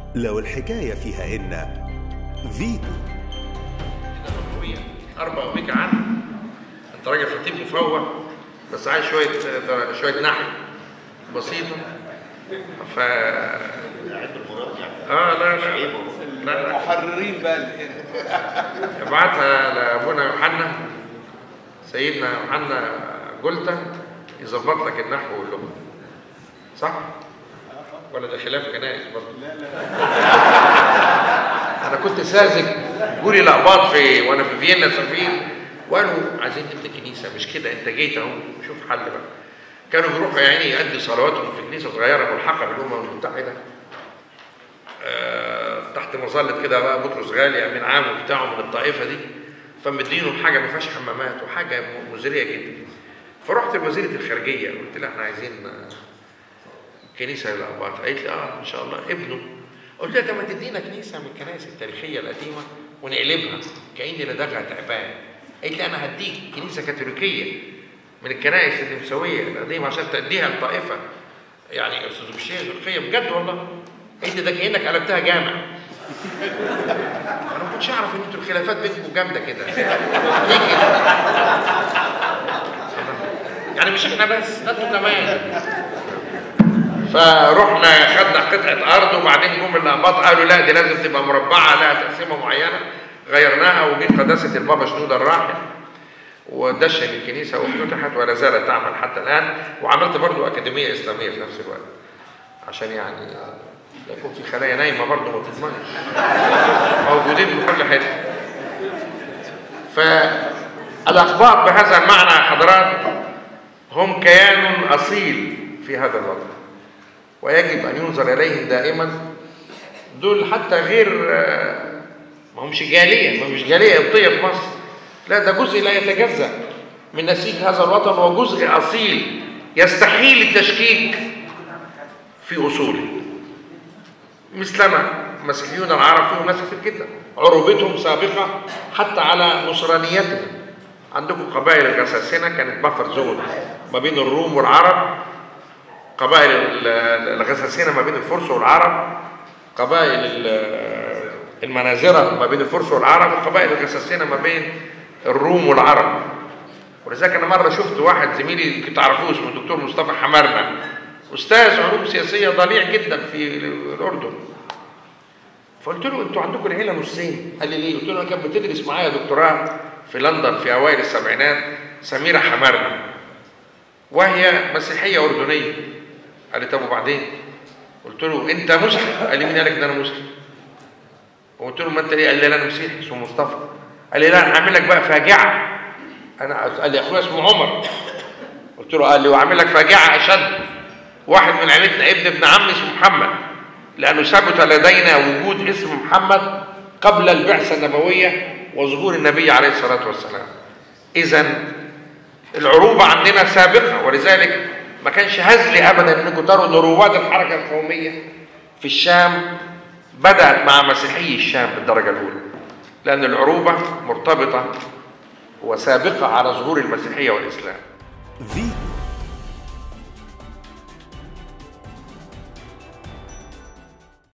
لو الحكاية فيها إن فيتو أربع وبيك عنه أنت راجل خطيب مفوه بس عايز شوية شوية نحو بسيطة ف اه لا لا لا لا محررين بقى هنا ابعتها لابونا يوحنا سيدنا يوحنا جلتا يظبط لك النحو واللغه صح؟ ولا ده خلاف كنائس برضه؟ انا كنت ساذج جولي لقباط في وانا في فيينا سفير وقالوا عايزين نبني كنيسه مش كده انت جيت اهو شوف حل بقى كانوا بيروحوا يعني يأدي صلواتهم في كنيسه صغيره ملحقه بالامم المتحده آه، تحت مظله كده بقى بطرس غالي امين عام وبتاعه من الطائفه دي فمدينهم حاجه ما فيهاش حمامات وحاجه مزريه جدا فرحت لوزيره الخارجيه قلت لها احنا عايزين آه، كنيسه للاباط قالت لي اه ان شاء الله ابنه قلت لها طب ما تدينا كنيسه من الكنائس التاريخيه القديمه ونقلبها كأن لدغها تعبان قالت لي انا هديك كنيسه كاثوليكيه من الكنائس النمساويه القديمه عشان تديها لطائفه يعني ارثوذكسيه تركيه بجد والله قالت لي ده كانك قلبتها جامع انا ما كنتش اعرف ان انتوا الخلافات بينكم جامده كده ليه كده؟ يعني مش احنا بس ده انتوا كمان فرحنا خدنا قطعه ارض وبعدين جم الاقباط قالوا لا دي لازم تبقى مربعه لها تقسيمه معينه غيرناها وجه قداسه البابا شنوده الراحل ودشن الكنيسه وافتتحت ولا زالت تعمل حتى الان وعملت برضو اكاديميه اسلاميه في نفس الوقت عشان يعني لا يكون في خلايا نايمه برضه ما تضمنش موجودين في كل حته فالاخبار بهذا المعنى يا حضرات هم كيان اصيل في هذا الوطن ويجب ان ينظر اليهم دائما دول حتى غير ما همش جاليه ما مش جاليه قبطيه في مصر لا ده جزء لا يتجزا من نسيج هذا الوطن وجزء اصيل يستحيل التشكيك في اصوله مثلنا مسيحيون العرب فيهم ناس كتير جدا عروبتهم سابقه حتى على نصرانيتهم عندكم قبائل الغساسنه كانت بفر زون ما بين الروم والعرب قبائل الغساسنه ما بين الفرس والعرب قبائل المنازره ما بين الفرس والعرب وقبائل الغساسنه ما بين الروم والعرب ولذلك انا مره شفت واحد زميلي كنت اعرفه اسمه الدكتور مصطفى حمرنا استاذ علوم سياسيه ضليع جدا في الاردن فقلت له انتوا عندكم العيله نصين قال لي ليه قلت له انا كانت بتدرس معايا دكتوراه في لندن في اوائل السبعينات سميره حمرنا وهي مسيحيه اردنيه قال لي طب وبعدين قلت له انت مسلم قال لي مين قال لك ان انا مسلم وقلت له ما انت ليه قال لي لا انا مسيحي اسمه مصطفى قال لي لا انا هعمل لك بقى فاجعه انا قال لي اخويا اسمه عمر قلت له قال لي وعامل لك فاجعه اشد واحد من عيلتنا ابن ابن عمي اسمه محمد لانه ثبت لدينا وجود اسم محمد قبل البعثه النبويه وظهور النبي عليه الصلاه والسلام اذا العروبه عندنا سابقه ولذلك ما كانش هزلي ابدا انكم تروا ان رواد الحركه القوميه في الشام بدات مع مسيحي الشام بالدرجه الاولى لان العروبه مرتبطه وسابقه على ظهور المسيحيه والاسلام فيتو